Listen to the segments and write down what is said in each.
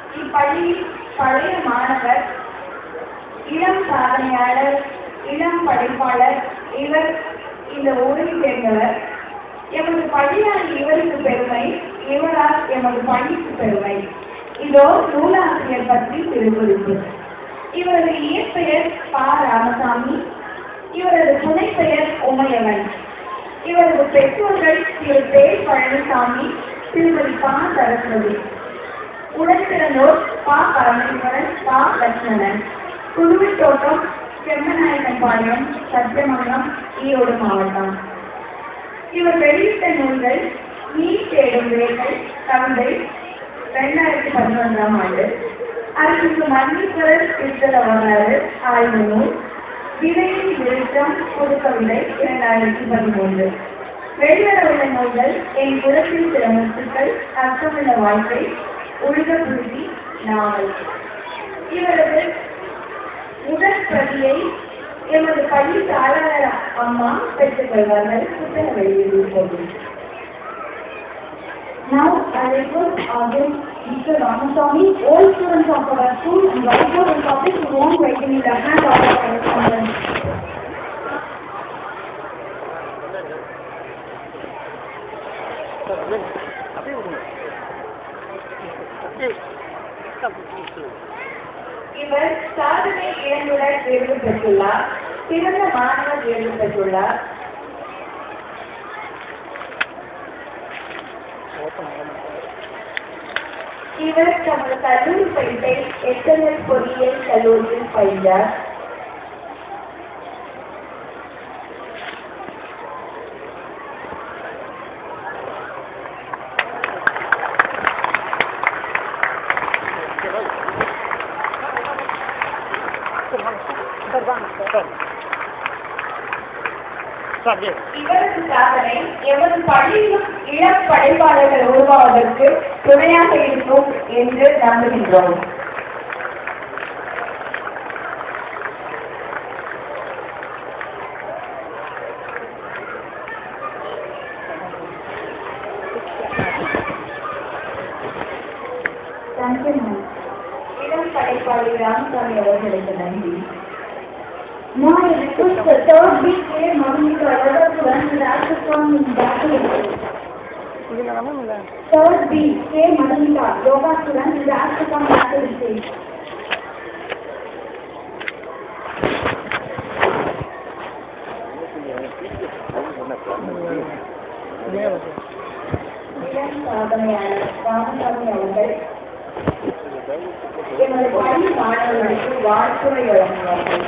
இப்பள்ளியில் பழைய மாணவர் இளம் சாதனையாளர் இளம் படைப்பாளர் இவர் இந்த ஊரை சேர்ந்தவர் எமது பள்ளியால் இவருக்கு பெருமை இவரால் எமது பள்ளிக்கு பெருமை இதோ நூலாசிரியர் பற்றி திருக்குறிப்பு இவரது இயற்பெயர் ப ராமசாமி இவரது புனைப்பெயர் உமையவன் இவரது பெற்றோர்கள் திரு பே பழனிசாமி திருமதி பா சரஸ்வதி உடன் பிறந்தோர் பா பரமேஸ்வரன் பா லட்சுமணன் புதுவைத்தோட்டம் செம்மநாயக்கன்பாளையம் சத்தியமங்கலம் ஈரோடு மாவட்டம் இவர் வெளியிட்ட நூல்கள் நீர் தேடும் விதைகள் கவிதை ரெண்டாயிரத்தி பதினொன்றாம் ஆண்டு அருள்மிகு மன்னீஸ்வரர் திருத்தல வரலாறு ஆய்வு நூல் விதையின் விருத்தம் புதுக்கவிதை இரண்டாயிரத்தி பதிமூன்று வெளிவரவுள்ள நூல்கள் என் குலத்தில் சில முத்துக்கள் அர்த்தமுள்ள வாழ்க்கை உலக புழுதி நாவல் இவரது முதல் பிரதியை எமது பள்ளி தாளாளர் அம்மா பெற்றுக் கொள்வார்கள் புத்தக வெளியீடு போகும் Now I request again Mr. Ramaswamy, all students of our school and also the topic who want to in the hand of our correspondent. இவர் சாதனை இளைஞர் விருது பெற்றுள்ளார் சிறந்த மாணவர் விருது பெற்றுள்ளார் இவர் தமது கல்லூரி படிப்பை எஸ்எல்எஸ் பொறியியல் கல்லூரியில் பயின்றார் இவரது சாதனை எமது பள்ளியிலும் இளம் படைப்பாளர்கள் உருவாவதற்கு துணையாக இருக்கும் என்று நம்புகின்றோம் Thank you, ma'am. இளம் படைப்பாளி ராமசாமி அவர்களுக்கு நன்றி Now I request the third big K. Madhumika Radha to run the act from in battle. Third B. K. Madhumika Yoga to run the act from battle stage. இளம் சாதனையாளர் ராமசாமி அவர்கள் எமது பள்ளி மாணவர்களுக்கு வாழ்த்துறை வழங்குவார்கள்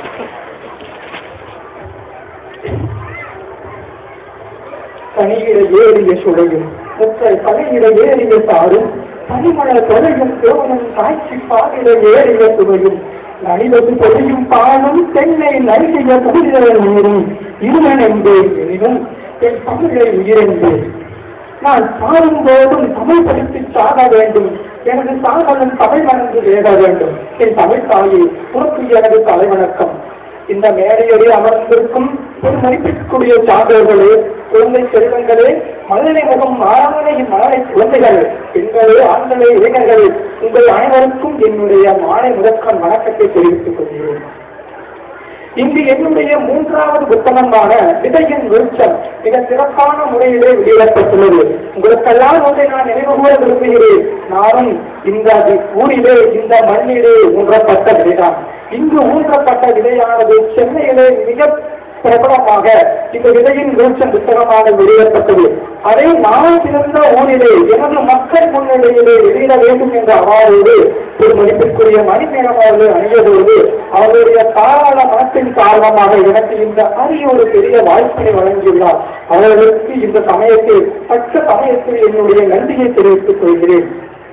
கனியிட ஏறிய சுளையும் முற்றை பகையிட ஏறிய சாரும் பனிமலர் தொலையும் சோழனும் காய்ச்சி பாகிட ஏறிய சுவையும் நனிவது பொழியும் பாலும் தென்னை நல்கிய புதிய நீரும் இருமன் என்பேன் எனினும் என் தமிழை உயிரென்பேன் நான் சாரும் போதும் தமிழ் படித்து சாக வேண்டும் எனது சாதனம் தமிழ் மணந்து வேக வேண்டும் என் தமிழ் தாயே உனக்கு எனது தலைவணக்கம் இந்த மேடையோடு அமர்ந்திருக்கும் ஒரு மதிப்பிற்குரிய சான்றோர்களே குழந்தை செல்வங்களே மதுரை முகம் மாறாமலே மலரை குழந்தைகள் பெண்களே ஆண்களே இளைஞர்களே உங்கள் அனைவருக்கும் என்னுடைய மாலை முதற்கான் வணக்கத்தை தெரிவித்துக் கொள்கிறேன் இங்கு என்னுடைய மூன்றாவது புத்தகமான விதையின் வெளிச்சம் மிக சிறப்பான முறையிலே வெளியிடப்பட்டுள்ளது உங்களுக்கெல்லாம் ஒன்றை நான் நினைவு கூற விரும்புகிறேன் நானும் இந்த ஊரிலே இந்த மண்ணிலே ஊன்றப்பட்ட விதைதான் இங்கு ஊன்றப்பட்ட விதையானது சென்னையிலே மிக பிரபலமாக இந்த விதையின் வெளிச்சம் புத்தகமாக வெளியிடப்பட்டது அதை நான் பிறந்த ஊரிலே எனது மக்கள் முன்னிலையிலே வெளியிட வேண்டும் என்ற அவாவோடு ஒரு மதிப்பிற்குரிய மணிமேகம் அவர்கள் அணியதோடு அவருடைய தாராள மனத்தின் காரணமாக எனக்கு இந்த அரிய ஒரு பெரிய வாய்ப்பினை வழங்கியுள்ளார் அவர்களுக்கு இந்த சமயத்தில் தக்க சமயத்தில் என்னுடைய நன்றியை தெரிவித்துக் கொள்கிறேன்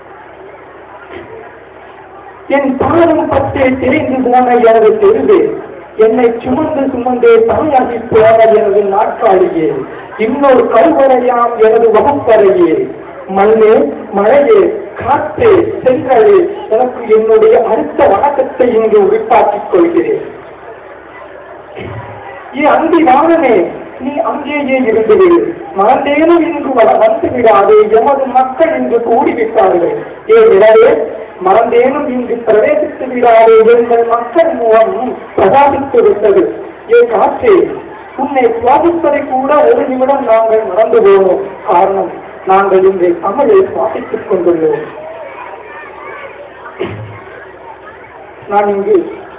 என் பாதம் பற்றி தெரிந்து போன எனது தெருவே என்னை சுமந்து சுமந்தே தாயாகி போன எனது நாற்காலியே இன்னொரு கல்வரையாம் எனது வகுப்பறையே மண்ணே மழையே காற்றே செங்கலே எனக்கு என்னுடைய அடுத்த வணக்கத்தை இங்கு உரிப்பாக்கிக் கொள்கிறேன் ஏ அந்தி வாழனே நீ அங்கேயே இருந்துவிடு மறந்தேனும் இங்கு வ- வந்து விடாதே எமது மக்கள் இங்கு கூடிவிட்டார்கள் ஏ விடவே மறந்தேனும் இங்கு பிரவேசித்து விடாதே எங்கள் மக்கள் மூலம் பிரகாசித்து விட்டது என் காற்றே உன்னை சுவாசிப்பதை கூட ஒரு நிமிடம் நாங்கள் மறந்து போவோம் காரணம் நாங்கள் இங்கே தமிழை சுவாசித்துக் கொண்டுள்ளோம் நான் இங்கு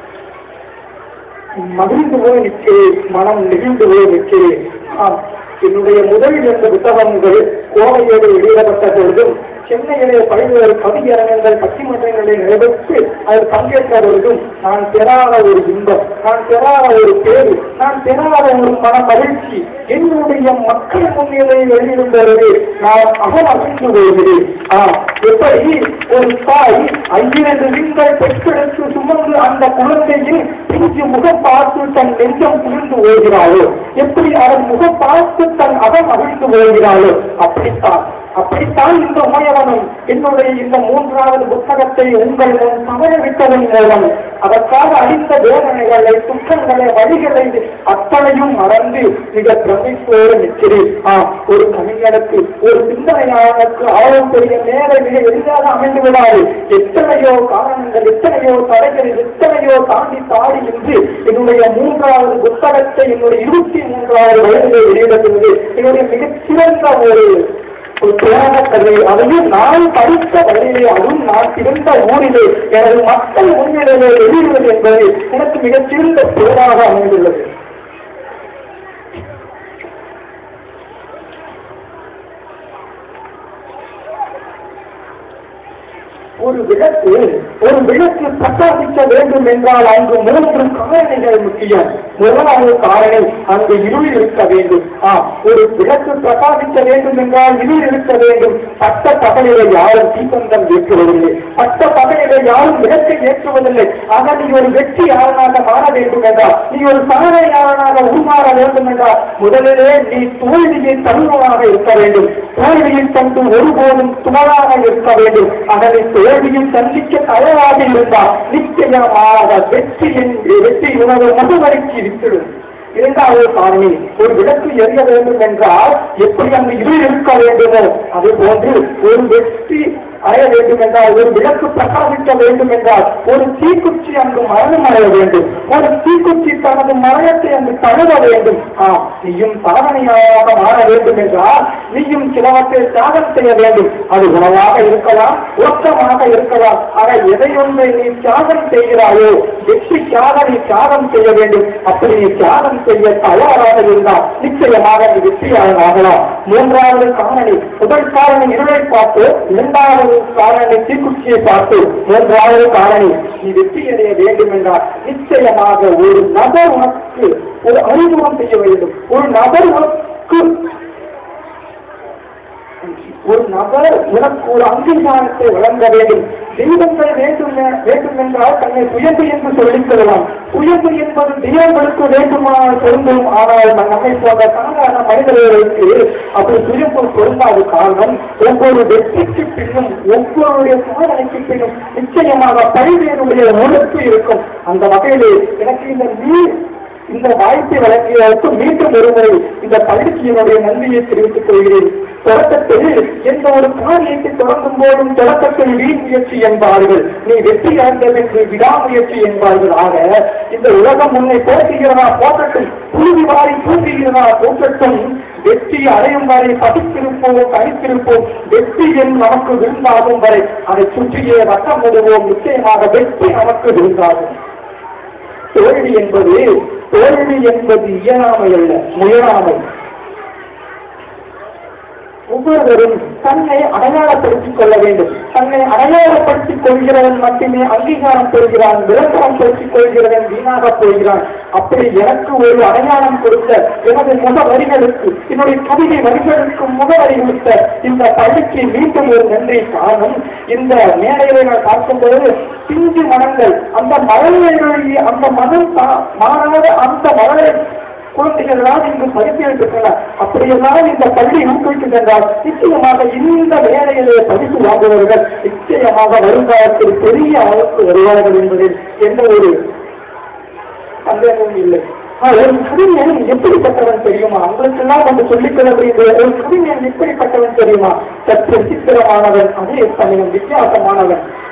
மகிழ்ந்து போய் நிற்கிறேன் மனம் நெகிழ்ந்து போய் நிற்கிறேன் ஆம் என்னுடைய முதல் இரண்டு புத்தகங்கள் கோவையோடு வெளியிடப்பட்ட பொழுதும் சென்னையிலே பல்வேறு கவியரங்கங்கள் பட்டிமன்றங்களை நிறைவேற்றி அதில் பங்கேற்றவர்களும் நான் பெறாத ஒரு இன்பம் நான் பெறாத ஒரு பேரு நான் பெறாத ஒரு மன மகிழ்ச்சி என்னுடைய மக்கள் முன்னிலையில் வெளியிடும் பொழுது நான் அகமகிழ்ந்து போகிறேன் ஆம் எப்படி ஒரு தாய் ஐயிரண்டு விண்கள் பெற்றெடுத்து சுமந்து அந்த குழந்தையின் பிஞ்சு முகம் பார்த்து தன் நெஞ்சம் குளிர்ந்து ஓகிறாளோ எப்படி அவன் முகம் பார்த்து தன் அகம் மகிழ்ந்து ஓகிறாளோ அப்படித்தான் அப்படித்தான் இந்த உமையவனும் என்னுடைய இந்த மூன்றாவது புத்தகத்தை உங்கள் முன் தவற விட்டதன் மூலம் அதற்காக அளித்த வேதனைகளை துக்கங்களை வழிகளை அத்தனையும் மறந்து மிக பிரமிப்போடு நிற்கிறேன் ஆம் ஒரு கவிஞனுக்கு ஒரு சிந்தனையாளனுக்கு ஆழம் பெரிய மேலே மிக எளிதாக அமைந்து விடாது எத்தனையோ காரணங்கள் எத்தனையோ தடைகள் எத்தனையோ தாண்டி தாடி என்று என்னுடைய மூன்றாவது புத்தகத்தை என்னுடைய இருபத்தி மூன்றாவது வயதிலே வெளியிடுகிறது என்னுடைய மிகச்சிறந்த ஒரு ஒரு புராண கதை அதையும் நான் படித்த வழியிலே அதுவும் நான் பிறந்த ஊரிலே எனது மக்கள் முன்னிலையிலே வெளியிடுவது என்பது எனக்கு மிகச்சிறந்த பேராக அமைந்துள்ளது ஒரு விளக்கு ஒரு விளக்கு பிரகாசிக்க வேண்டும் என்றால் அங்கு மூன்று காரணிகள் முக்கியம் முதலாவது காரணி அங்கு இருள் இருக்க வேண்டும் ஆ ஒரு விளக்கு பிரகாசிக்க வேண்டும் என்றால் இருள் இருக்க வேண்டும் பட்ட பகலிலே யாரும் தீபந்தம் ஏற்றுவதில்லை பட்ட பகலிலே யாரும் விளக்கை ஏற்றுவதில்லை ஆக நீ ஒரு வெற்றியாளனாக மாற வேண்டும் என்றால் நீ ஒரு சாதனையாளனாக உருமாற வேண்டும் என்றால் முதலிலே நீ தோல்வியை தருவமாக இருக்க வேண்டும் தோல்வியில் கண்டு ஒருபோதும் துணராக இருக்க வேண்டும் அதனை தோல்வியில் சந்திக்க தயாராக இருந்தால் நிச்சயமாக வெற்றியின் வெற்றி உணவு முகவரிக்கு விட்டுடும் இரண்டாவது காரணி ஒரு விளக்கு எரிய வேண்டும் என்றால் எப்படி அங்கு இருள் இருக்க வேண்டுமோ அது போன்று ஒரு வெற்றி அடைய வேண்டும் என்றால் ஒரு விளக்கு பிரகாசிக்க வேண்டும் என்றால் ஒரு தீக்குச்சி அங்கு மரணம் அடைய வேண்டும் ஒரு தீக்குச்சி தனது மரணத்தை அங்கு தழுவ வேண்டும் ஆம் நீயும் சாதனையாக மாற வேண்டும் என்றால் நீயும் சிலவற்றை தியாகம் செய்ய வேண்டும் அது உணவாக இருக்கலாம் ஒக்கமாக இருக்கலாம் ஆக எதை ஒன்றை நீ தியாகம் செய்கிறாயோ வெற்றிக்காக நீ தியாகம் செய்ய வேண்டும் அப்படி நீ தியாகம் செய்ய தயாராக இருந்தால் நிச்சயமாக நீ வெற்றியாளன் ஆகலாம் மூன்றாவது காரணி முதல் காரணி இருளை பார்த்து இரண்டாவது காரணி தீக்குச்சியை பார்த்து மூன்றாவது காரணி நீ வெற்றி அடைய வேண்டும் என்றால் நிச்சயமாக ஒரு நபர் உனக்கு ஒரு அறிமுகம் செய்ய வேண்டும் ஒரு நபர் உனக்கு ஒரு நபர் உனக்கு ஒரு அங்கீகாரத்தை வழங்க வேண்டும் தெய்வங்கள் வேண்டும் எ- வேண்டும் என்றால் தன்னை சுயம்பு என்று சொல்லிக் கொள்ளலாம் சுயம்பு என்பது தெய்வங்களுக்கு வேண்டுமானால் பொருந்தும் ஆனால் நம் நம்மை போன்ற சாதாரண மனிதர்களுக்கு அப்படி சுயம்பு பொருந்தாது காரணம் ஒவ்வொரு வெற்றிக்கு பின்னும் ஒவ்வொருடைய சாதனைக்கு பின்னும் நிச்சயமாக பல்வேறுடைய உழைப்பு இருக்கும் அந்த வகையிலே எனக்கு இந்த நீர் இந்த வாய்ப்பை வழங்கியதற்கு மீண்டும் ஒருமுறை இந்த பள்ளிக்கியினுடைய நன்றியை தெரிவித்துக் கொள்கிறேன் தொடக்கத்தில் எந்த ஒரு காரியத்தை தொடங்கும் போதும் தொடக்கத்தில் வீண் முயற்சி என்பார்கள் நீ வெற்றி அடைந்த பின்பு விடாமுயற்சி என்பார்கள் ஆக இந்த உலகம் உன்னை போற்றுகிறதா போற்றட்டும் புழுதி வாரி தூங்குகிறதா போற்றட்டும் வெற்றி அடையும் வரை படித்திருப்போம் கணித்திருப்போம் வெற்றி என் நமக்கு விருந்தாகும் வரை அதை சுற்றியே வட்டம் விடுவோம் நிச்சயமாக வெற்றி நமக்கு விருந்தாகும் தோல்வி என்பது தோல்வி என்பது இயலாமை அல்ல முயலாமை ஒவ்வொருவரும் தன்னை அடையாளப்படுத்திக் கொள்ள வேண்டும் தன்னை அடையாளப்படுத்திக் கொள்கிறவன் மட்டுமே அங்கீகாரம் பெறுகிறான் விளம்பரம் பெற்றுக் கொள்கிறவன் வீணாக போகிறான் அப்படி எனக்கு ஒரு அடையாளம் கொடுத்த எனது முக வரிகளுக்கு என்னுடைய கவிதை வரிகளுக்கு முகவரி கொடுத்த இந்த பள்ளிக்கு மீண்டும் ஒரு நன்றி காரணம் இந்த மேடையில நான் பார்க்கும்போது பிஞ்சு மனங்கள் அந்த மழலைகளுடைய அந்த மனம் தா- மாறாத அந்த மழலை குழந்தைகள் தான் இங்கு பரிசீலனை பெற்றனர் அப்படியெல்லாம் இந்த பள்ளி ஊக்குவிக்கும் என்றால் நிச்சயமாக இந்த வேலையிலே பரிசு வாங்குபவர்கள் நிச்சயமாக வருங்காலத்தில் பெரிய அளவுக்கு வருவார்கள் என்பதில் எந்த ஒரு சந்தேகமும் இல்லை ஆஹ், ஒரு கவிஞன் எப்படிப்பட்டவன் தெரியுமா உங்களுக்கெல்லாம் வந்து சொல்லிக் கொள்ள முடியுது ஒரு கவிஞன் எப்படிப்பட்டவன் தெரியுமா சற்று விசித்திரமானவன் அதே சமயம் வித்தியாசமானவன்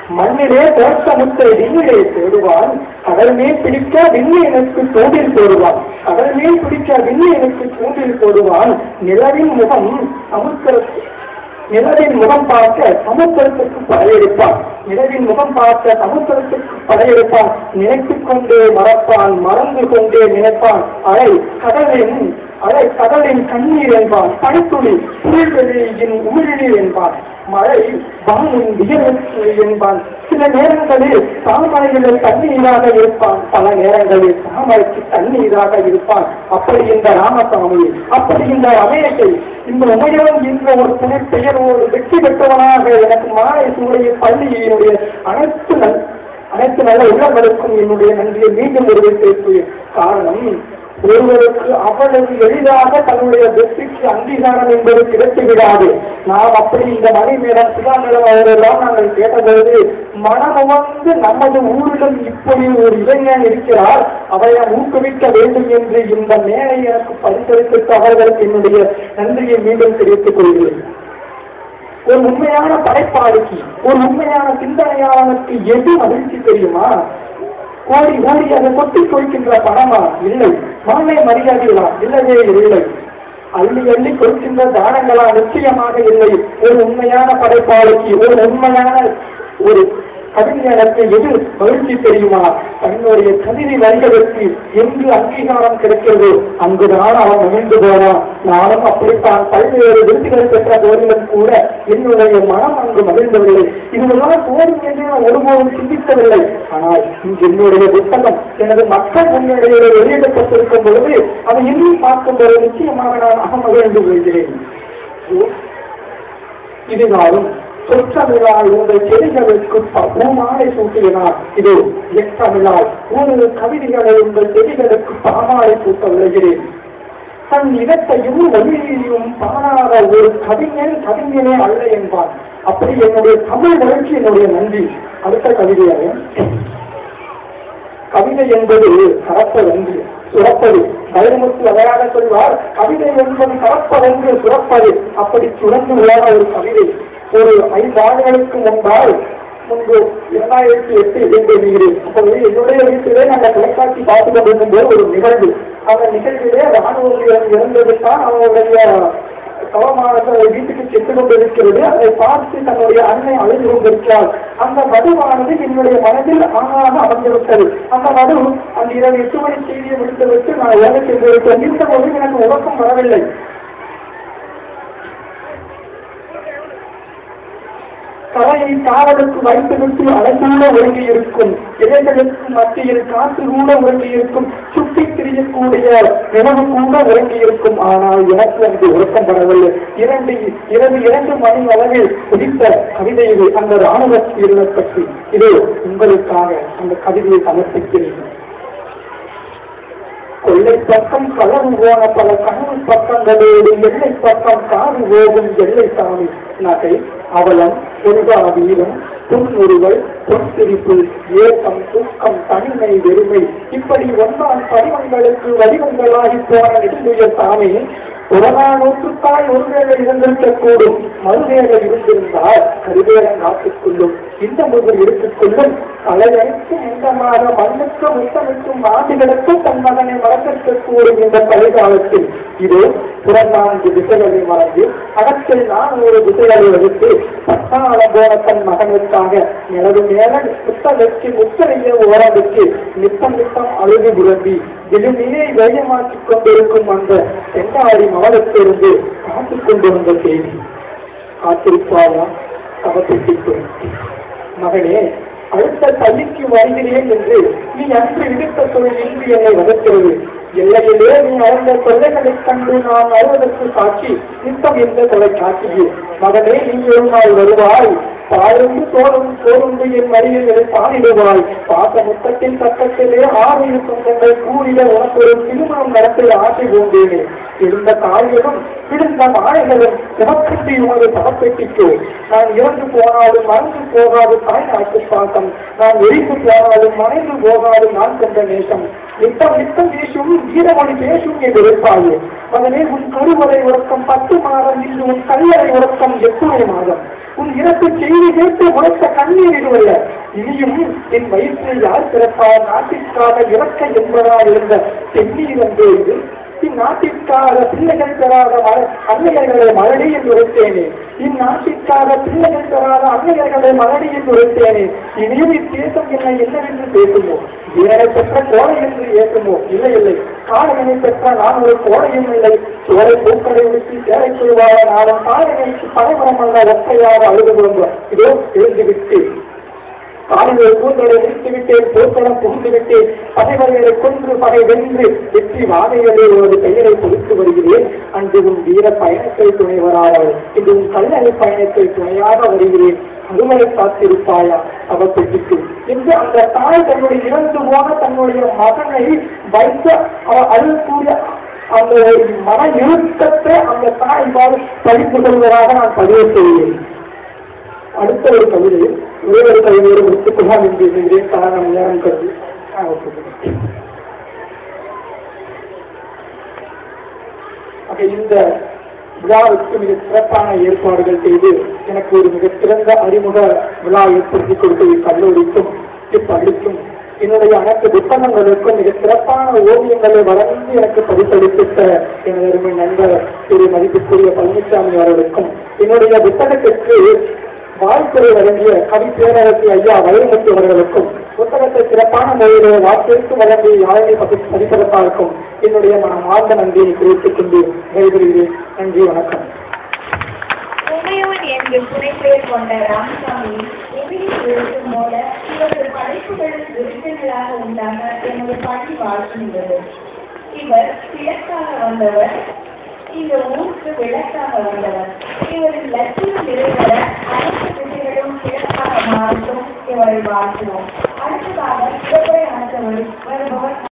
மண்ணிலே தோற்ற முத்தை விண்ணிலே தேடுவான் கடல் மேல் பிடிக்க விண்ணை எனக்கு தூண்டில் போடுவான் கடல் மேல் பிடிக்க விண்ணை எனக்கு தூண்டில் போடுவான் நிலவின் முகம் சமுத்திரத்தில் நிலவின் முகம் பார்க்க சமுத்திரத்திற்கு படையெடுப்பான் நிலவின் முகம் பார்க்க சமுத்திரத்திற்கு படையெடுப்பான் நினைத்துக் கொண்டே மறப்பான் மறந்து கொண்டே நினைப்பான் அலை கடலின் அலை கடலின் கண்ணீர் என்பான் பனித்துளி புயல்களின் உமிழ்நீர் என்பான் மழை வானின் வியர்வை என்பான் சில நேரங்களில் தாமரையில் தண்ணீராக இருப்பான் பல நேரங்களில் தாமரைக்கு தண்ணீராக இருப்பான் அப்படி இந்த ராமசாமி அப்படி இந்த ரமேஷை இந்த உமையவன் என்ற ஒரு துணை பெயரோடு வெற்றி பெற்றவனாக எனக்கு மாலை சூடைய பள்ளியினுடைய அனைத்து நல் அனைத்து நல்ல உள்ளவருக்கும் என்னுடைய நன்றியை மீண்டும் ஒருவர் பேசுவேன் காரணம் ஒருவருக்கு அவ்வளவு எளிதாக தன்னுடைய வெற்றிக்கு அங்கீகாரம் என்பது கிடைத்து விடாது நாம் அப்படி இந்த மணி மேடம் சுதாநிலம் அவரெல்லாம் நாங்கள் கேட்டபொழுது மனமுவந்து நமது ஊரிலும் இப்படி ஒரு இளைஞன் இருக்கிறார் அவரை ஊக்குவிக்க வேண்டும் என்று இந்த மேடை எனக்கு பரிசளித்த அவர்களுக்கு என்னுடைய நன்றியை மீண்டும் தெரிவித்துக் கொள்கிறேன் ஒரு உண்மையான படைப்பாளிக்கு ஒரு உண்மையான சிந்தனையாளனுக்கு எது மகிழ்ச்சி தெரியுமா கோடி ஓடி அதை கொட்டி கொடுக்கின்ற பணமா இல்லை மாலை மரியாதைகளா இல்லவே இல்லை அள்ளி அள்ளி கொடுக்கின்ற தானங்களா நிச்சயமாக இல்லை ஒரு உண்மையான படைப்பாளிக்கு ஒரு உண்மையான ஒரு கவிஞனுக்கு எது மகிழ்ச்சி தெரியுமா தன்னுடைய கவிதை வரிகளுக்கு எங்கு அங்கீகாரம் கிடைக்கிறது அங்குதான் அவன் மகிழ்ந்து போவான் நானும் அப்படித்தான் பல்வேறு விருதுகள் பெற்ற போதிலும் கூட என்னுடைய மனம் அங்கு மகிழ்ந்தவில்லை இதுவெல்லாம் போதும் என்று நான் ஒருபோதும் சிந்திக்கவில்லை ஆனால் இங்கு என்னுடைய புத்தகம் எனது மக்கள் முன்னணியில் வெளியிடப்பட்டிருக்கும் பொழுது அதை இன்னும் பார்க்கும்போது நிச்சயமாக நான் அகமகிழ்ந்து கொள்கிறேன் இதுநாளும் சொற்றமிழால் உங்கள் செடிகளுக்கு பூமாலை சூட்டினார் இது எட்டமிழால் ஒரு கவிதைகளை உங்கள் செடிகளுக்கு பாமாலை சூட்ட விளைகிறேன் தன் இடத்தையும் வழியையும் பாராத ஒரு கவிஞன் கவிஞனே அல்ல என்பார் அப்படி என்னுடைய தமிழ் வளர்ச்சி என்னுடைய நன்றி அடுத்த கவிதையாக கவிதை என்பது கரப்பதென்று சுரப்பது வைரமுத்து அழகாக சொல்வார் கவிதை என்பது கரப்பதென்று சுரப்பது அப்படி சுரந்து விளையாட ஒரு கவிதை ஒரு ஐந்து ஆண்டுகளுக்கு முன்பால் முன்பு இரண்டாயிரத்தி எட்டு என்று எண்ணுகிறேன் அப்பொழுது என்னுடைய வீட்டிலே நாங்கள் தொலைக்காட்சி பார்த்து கொண்டிருக்கும் போது ஒரு நிகழ்வு அந்த நிகழ்விலே ராணுவ வீரன் இறந்ததுதான் அவனுடைய சவமானது அவர் வீட்டுக்கு சென்று கொண்டிருக்கிறது அதை பார்த்து தன்னுடைய அன்னை அழுது கொண்டிருக்கிறார் அந்த மதுவானது என்னுடைய மனதில் ஆணாக அமர்ந்துவிட்டது அந்த மது அந்த இரவு எட்டு மணி செய்தியை முடித்துவிட்டு நான் வேலை சென்றிருக்கிறேன் இருந்த போது எனக்கு உறக்கம் வரவில்லை தலையை காவலுக்கு வைத்துவிட்டு அலைகூட உறங்கி இருக்கும் இலைகளுக்கு மத்தியில் காற்று கூட உறங்கி இருக்கும் சுற்றி திரியக்கூடிய நினைவு கூட உறங்கி இருக்கும் ஆனால் எனக்கு அங்கு உறக்கம் வரவில்லை இரண்டு இரவு இரண்டு மணி அளவில் குறித்த கவிதைகள் அந்த ராணுவ வீரர் பற்றி இதோ உங்களுக்காக அந்த கவிதையை சமர்ப்பிக்கிறேன் கொள்ளை பக்கம் களவு போன பல கனவு பக்கங்களோடு எல்லை பக்கம் காது போகும் எல்லை சாமி நகை அவலம் பொருகா வீரம் புன்முறுவல் பொன்சிரிப்பு ஏக்கம் துக்கம் தனிமை வெறுமை இப்படி ஒன்றான் படிவங்களுக்கு வடிவங்களாகி போன நெடுந்துய சாமி புறநானூற்றுத்தாய் ஒருவேளை இருந்திருக்கக்கூடும் மறுவேளை இருந்திருந்தால் கருவேலம் காத்துக்கொள்ளும் இந்த முதல் எடுத்துக்கொள்ளும் தலையனைக்கும் இந்தமாக மண்ணுக்கு முத்தமிக்கும் ஆண்டுகளுக்கும் தன் மகனை மறந்திருக்கக்கூடும் இந்த கலைகாலத்தில் இது புறநான்கு திசைகளை மறந்து அகத்தில் நான் ஒரு திசைகளை வகுத்து பத்தாளம் போன தன் மகனுக்காக நிலவு மேல புத்தகத்தை முத்தரைய ஓரடிக்கு நித்தம் நித்தம் அழுது புரம்பி விழுமையை வேகமாக்கிக் கொண்டிருக்கும் அந்த செங்காரி மவளத்திலிருந்து காத்துக் கொண்டு வந்த செய்தி காத்திருப்பாரா சமர்ப்பிக்கும் மகனே அடுத்த பள்ளிக்கு வருகிறேன் என்று நீ அன்று விடுத்த தொழில் இன்று என்னை வகுக்கிறது எல்லையிலே நீ அறந்த தொல்லைகளைக் கண்டு நான் அறுவதற்கு சாட்சி நித்தம் என்ற தொலைக்காட்சியில் மகனே நீ ஒரு நாள் வருவாய் பாழுந்து தோறும் தோறுந்து என் மறியல்களை பாடிடுவாய் பாச முத்தத்தின் பக்கத்திலே ஆறு இருக்கும் தங்கள் கூறிட உனக்கு ஒரு திருமணம் நடத்த ஆசை கொண்டேனே இருந்த காய்களும் விழுந்த மாலைகளும் சிவக்கட்டி உனது சமப்பெட்டிக்கு நான் இறந்து போனாலும் மறந்து போகாது தாய் நாட்டு பாசம் நான் எரிந்து போனாலும் மறைந்து போகாது நான் கொண்ட நேசம் நித்தம் நித்தம் பேசும் வீரமொழி பேசும் என்று இருப்பாயே மகனே உன் கருவறை உறக்கம் பத்து மாதம் இன்று உன் கல்லறை உறக்கம் எத்தனை மாதம் உன் இறப்பு செய்தி கேட்டு உழைத்த கண்ணீர் இதுவல்ல இனியும் என் வயிற்றில் யார் பிறப்பார் நாட்டிற்காக இறக்க என்பதா இருந்த சென்னீர் என்று இது இந்நாட்டிற்காக பிள்ளைகள் பெறாத மர அன்னையர்களை மலடி என்று உரைத்தேனே இந்நாட்டிற்காக பிள்ளைகள் பெறாத அன்னையர்களை மலடி என்று உரைத்தேனே இனியும் இத்தேசம் என்னை என்னவென்று பேசுமோ வீரனை பெற்ற கோடை என்று ஏற்றுமோ இல்லை இல்லை காளையனை பெற்ற நான் ஒரு கோடையும் இல்லை சோலை பூக்களை விட்டு சேலை செய்வார நாளும் காளையனைக்கு பனைமரம் அல்ல ஒற்றையாக அழுது கொள்வோம் இதோ எழுந்து விட்டு காலையில் கூந்தலை நிறுத்திவிட்டேன் போர்க்களம் புகுந்துவிட்டேன் பகைவர்களை கொன்று பகை வென்று வெற்றி வாதைகளே ஒரு பெயரை கொடுத்து வருகிறேன் அன்று உன் வீர பயணத்தை துணைவராக இன்று உன் கல்லறை பயணத்தை துணையாக வருகிறேன் அருமலை காத்திருப்பாயா அவர் பெற்றுக்கு என்று அந்த தாய் தன்னுடைய இறந்து போன தன்னுடைய மகனை வைத்த அவர் அழுக்கூடிய அந்த ஒரு மன இறுக்கத்தை அந்த தாய் இவ்வாறு படித்து கொள்வதாக நான் பதிவு செய்கிறேன் அடுத்த ஒரு கவிதை ஒரே ஒரு கவிதையோடு முடித்துக் கொள்ளலாம் என்று எண்ணுகிறேன் காரணம் நேரம் கருதி நான் ஒப்புக்கொள்கிறேன். ஆக இந்த விழாவுக்கு மிக சிறப்பான ஏற்பாடுகள் செய்து எனக்கு ஒரு மிக சிறந்த அறிமுக விழா ஏற்படுத்தி கொடுத்த இக்கல்லூரிக்கும் இப்பள்ளிக்கும் என்னுடைய அனைத்து புத்தகங்களுக்கும் மிக சிறப்பான ஓவியங்களை வழங்கி எனக்கு பரிசளித்த எனது அருமை நண்பர் திரு மதிப்புக்குரிய பழனிசாமி அவர்களுக்கும் என்னுடைய புத்தகத்திற்கு வாழ்த்துறை வழங்கிய கவி பேரரசு ஐயா வைரமுத்து அவர்களுக்கும் புத்தகத்தை சிறப்பான முறையிலே வாக்கிற்கு வழங்கி யாழனை பதிப்பதற்காகவும் என்னுடைய நான் ஆழ்ந்த நன்றியை தெரிவித்துக் கொண்டு விடைபெறுகிறேன் நன்றி வணக்கம் உமையோன் என்று புனைப்பெயர் கொண்ட ராமசாமி எதிரில் எழுத்து மூல இவரது படைப்புகளில் விருதுகளாக உண்டாக எமது பள்ளி வாழ்கின்றது இவர் கிழக்காக வந்தவர் இந்த ஊருக்கு விளக்காக வந்தவர் இவரின் லட்சியம் நிறைவேற அனைத்து திசைகளும் கிழக்காக மாறட்டும் இவரை வாழ்த்துவோம் அடுத்ததாக சிறப்புரை அனுப்ப வருபவர்